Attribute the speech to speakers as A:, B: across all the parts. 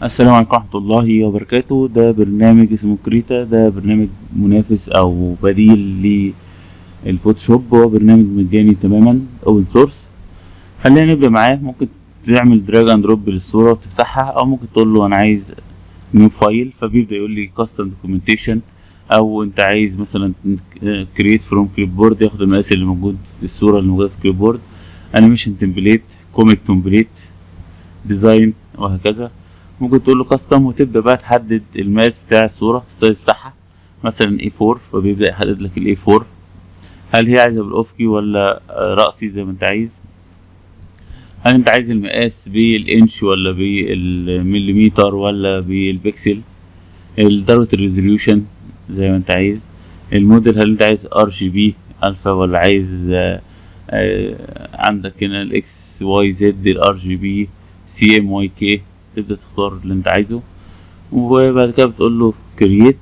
A: السلام عليكم ورحمة الله وبركاته ده برنامج اسمه كريتا ده برنامج منافس أو بديل للفوتوشوب هو برنامج مجاني تماما اوبن سورس خلينا نبدأ معاه ممكن تعمل دراج اند دروب للصورة وتفتحها أو ممكن تقول له أنا عايز نيو فايل فبيبدأ يقول لي كاستم دوكيومنتيشن أو أنت عايز مثلا كريت فروم كليب بورد ياخد المقاس اللي موجود في الصورة اللي موجودة في كليب بورد انيميشن تمبليت كوميك تمبليت ديزاين وهكذا ممكن تقول له كاستم وتبدا بقى تحدد المقاس بتاع الصوره السايز بتاعها مثلا اي 4 فبيبدا يحدد لك الاي 4 هل هي عايزه بالافقي ولا راسي زي ما انت عايز هل انت عايز المقاس بالانش ولا بالمليمتر ولا بالبكسل درجه الريزوليوشن زي ما انت عايز الموديل هل انت عايز ار جي بي الفا ولا عايز آآ آآ عندك هنا الاكس واي زد الار جي بي سي ام واي كي تبدا تختار اللي انت عايزه وبعد كده بتقول له كرييت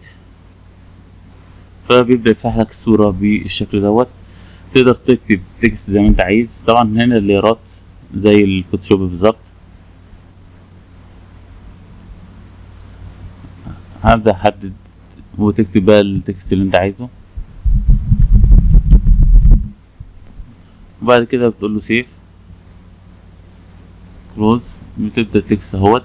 A: فبيبدا يفتح لك الصوره بالشكل دوت تقدر تكتب تكست زي ما انت عايز طبعا هنا الليرات زي الفوتوشوب بالظبط هبدا احدد وتكتب بقى التكست اللي انت عايزه وبعد كده بتقول له سيف كلوز بتبدا التكست اهوت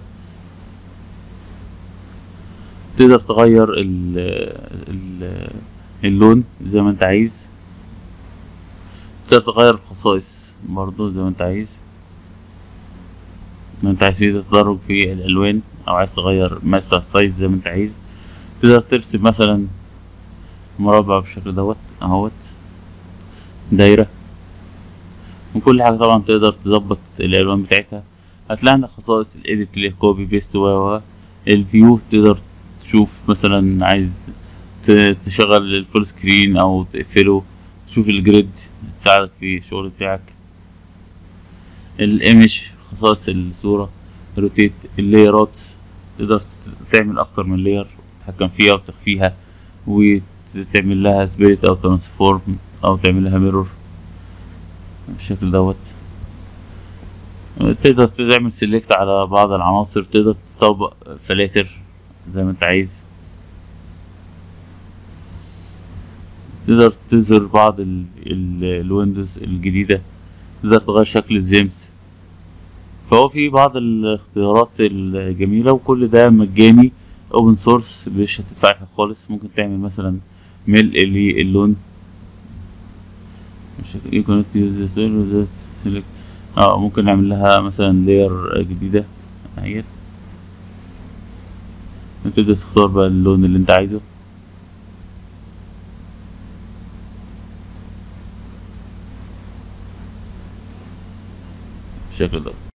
A: تقدر تغير ال ال اللون زي ما انت عايز تقدر تغير الخصائص برضو زي ما انت عايز لو انت عايز في تدرج في الالوان او عايز تغير المقاس بتاع السايز زي ما انت عايز تقدر ترسم مثلا مربع بالشكل دوت اهوت دايرة وكل حاجة طبعا تقدر تظبط الالوان بتاعتها هتلاقي عندك خصائص الايديت اللي هي كوبي بيست و الفيو تقدر تشوف مثلا عايز تشغل الفول سكرين او تقفله تشوف الجريد تساعدك في الشغل بتاعك الايمج خصائص الصورة روتيت الليرات تقدر تعمل اكتر من لير تتحكم فيها وتخفيها وتعمل لها سبيريت او ترانسفورم او تعمل لها ميرور بالشكل دوت تقدر تعمل سيلكت على بعض العناصر تقدر تطبق فلاتر زي ما انت عايز تقدر تظهر بعض ال ال الويندوز الجديدة تقدر تغير شكل الزيمس فهو في بعض الاختيارات الجميلة وكل ده مجاني اوبن سورس مش هتدفع حاجة خالص ممكن تعمل مثلا ملء للون you cannot use this select اه ممكن نعمل لها مثلا لاير جديدة اهيت تبدأ تختار بقى اللون اللي انت عايزه بالشكل ده